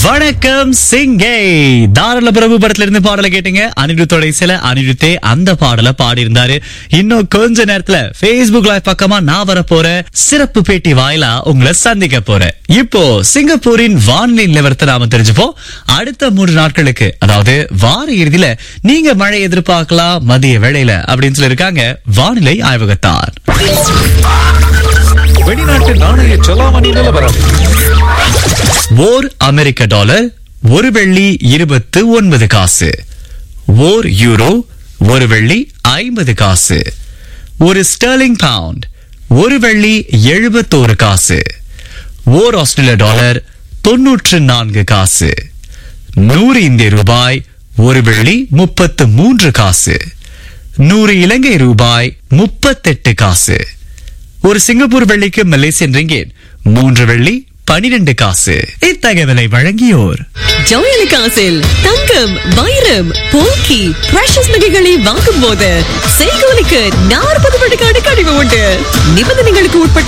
வணக்கம் சிங்கை தாராள பிரபு படத்துல இருந்து பாடலை கேட்டீங்க அனிருத்தோட இசையில அனிருத்தே அந்த பாடலை பாடியிருந்தாரு இன்னும் கொஞ்ச நேரத்துல Facebook லைவ் பக்கமா நான் வர போற சிறப்பு பேட்டி வாயிலா உங்களை சந்திக்க போறேன் இப்போ சிங்கப்பூரின் வானிலை நிலவரத்தை நாம தெரிஞ்சுப்போம் அடுத்த மூன்று நாட்களுக்கு அதாவது வார இறுதியில நீங்க மழை எதிர்பார்க்கலாம் மதிய வேளையில அப்படின்னு சொல்லியிருக்காங்க வானிலை ஆய்வகத்தார் வெளிநாட்டு நாணய செலாவணி நிலவரம் ஓர் அமெரிக்க டாலர் ஒரு வெள்ளி இருபத்து ஒன்பது காசு ஓர் யூரோ ஒரு வெள்ளி ஐம்பது காசு ஒரு ஸ்டெர்லிங் பவுண்ட் ஒரு வெள்ளி எழுபத்தோரு காசு ஓர் ஆஸ்திரேலிய டாலர் தொன்னூற்று நான்கு காசு நூறு இந்திய ரூபாய் ஒரு வெள்ளி முப்பத்து மூன்று காசு நூறு இலங்கை ரூபாய் முப்பத்தெட்டு காசு ஒரு சிங்கப்பூர் வெள்ளிக்கு மலேசியன் ரிங்கேட் மூன்று வெள்ளி பனிரெண்டு காசு இத்தகவலை வழங்கியோர் ஜவுளிக்காசில் தங்கம் வைரம் போக்கி பிரஷஸ் நகைகளை வாங்கும் போது செய்கூலிக்கு நாற்பது விழுக்காடு கழிவு உண்டு நிபந்தனைகளுக்கு உட்பட்ட